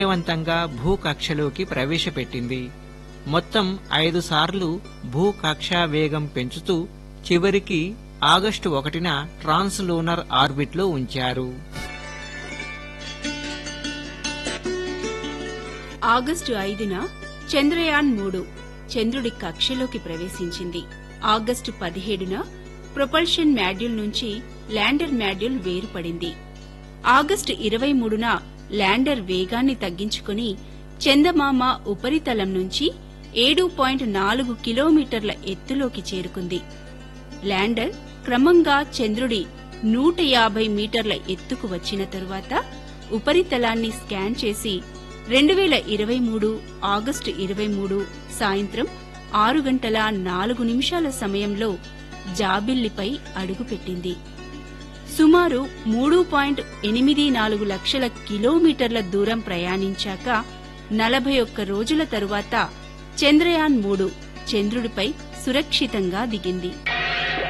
విజయవంతంగా భూకక్షలోకి ప్రవేశపెట్టింది మొత్తం ఐదు సార్లు భూకక్షా వేగం పెంచుతూ చివరికి ఆగస్టు ఒకటిన ట్రాన్స్లూనర్ ఆర్బిట్లో ఉంచారు ఆగస్టు ఐదున చంద్రయాన్ మూడు చంద్రుడి కక్షలోకి ప్రవేశించింది ఆగస్టు పదిహేడున ప్రొపల్షన్ మాడ్యూల్ నుంచి ల్యాండర్ మాడ్యూల్ వేరుపడింది ఆగస్టు ఇరవై మూడున ల్యాండర్ వేగాన్ని తగ్గించుకుని చందమామ ఉపరితలం నుంచి ఏడు పాయింట్ నాలుగు కిలోమీటర్ల ఎత్తులోకి చేరుకుంది ల్యాండర్ క్రమంగా చంద్రుడి నూట యాభై మీటర్ల ఎత్తుకు వచ్చిన తరువాత ఉపరితలాన్ని స్కాన్ చేసి రెండు వేల ఇరవై మూడు ఆగస్టు ఇరవై మూడు సాయంత్రం ఆరు గంటల నాలుగు నిమిషాల సమయంలో జాబిల్లిపై అడుగుపెట్టింది సుమారు మూడు పాయింట్ ఎనిమిది నాలుగు లక్షల కిలోమీటర్ల దూరం ప్రయాణించాక నలభై ఒక్క రోజుల తరువాత చంద్రయాన్ మూడు చంద్రుడిపై సురక్షితంగా దిగింది